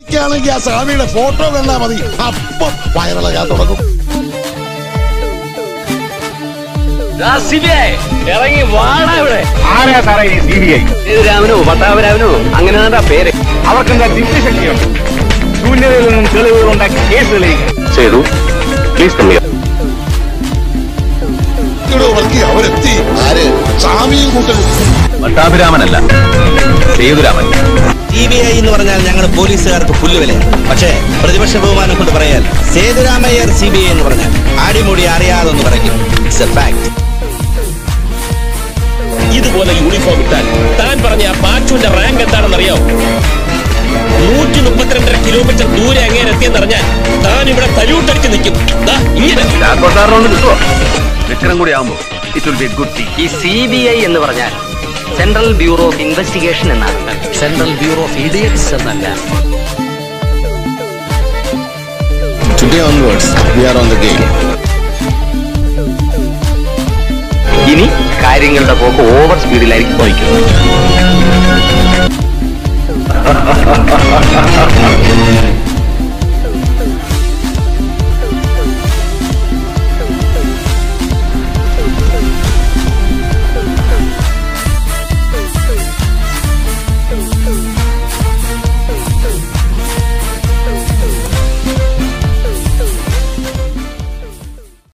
ണെങ്കിൽ ആ സ്വാമിയുടെ ഫോട്ടോ കണ്ടാ മതി അപ്പം വയറിളകാൻ തുടങ്ങും ഇറങ്ങി വാടാ ഇവിടെ ആരാ സാറേ ഈ സി ബി ഐ രാമനോ പട്ടാപരാമനോ അങ്ങനെ എന്താ പേര് അവർക്കെന്താ ദിവ്യശക്തിയുണ്ട് ശൂന്യതയിൽ നിന്നും തെളിവുകൾ ഉണ്ടാക്കി കേസ് തെളിയിക്കും ചെയ്തു പ്ലീസ് കമ്മിയ ഇവിടെ വർക്കി അവരെത്തി ആര് സ്വാമിയും കൂട്ടരും പട്ടാഭിരാമനല്ല സേതുരാമൻ സി ബി ഐ എന്ന് പറഞ്ഞാൽ ഞങ്ങൾ പോലീസുകാർക്ക് പുല്ലുവിലയാണ് പക്ഷേ പ്രതിപക്ഷ ബഹുമാനം കൊണ്ട് പറയാൻ സേതുരാമയ്യർ സി ബി ഐ എന്ന് പറഞ്ഞാൽ ആടിമൂടി അറിയാതെന്ന് പറയും ഇറ്റ്സ് എ ഫാക്ട് ഇതുപോലെ യൂണിഫോം ഇട്ടാൽ താൻ പറഞ്ഞ ആ പാച്ചുവിന്റെ റാങ്ക് എന്താണെന്ന് അറിയാമോ നൂറ്റി മുപ്പത്തിരണ്ടര കിലോമീറ്റർ ദൂരെ അങ്ങേരെ എത്തിയെന്നറിഞ്ഞാൽ താൻ ഇവിടെ തലൂട്ടടിച്ച് നിൽക്കും ദാ ഇങ്ങനെ ചാക്കോട്ടാറിനൊന്ന് കിട്ടുമോ ലക്ഷണം കൂടി ആവുമ്പോ ഇറ്റ് വിൽ ബി ഗുഡ് ടീ ഈ സി ബി ഐ എന്ന് പറഞ്ഞാൽ സെൻട്രൽ ബ്യൂറോ ഓഫ് ഇൻവെസ്റ്റിഗേഷൻ എന്നാണ് സെൻട്രൽ ബ്യൂറോ ഓഫ് ഇഡിയറ്റ്സ് എന്നല്ല today onwards we are on the game ഇനി കാര്യങ്ങളുടെ പോക്ക് ഓവർ സ്പീഡിലായിരിക്കും പോയിക്കുന്നത്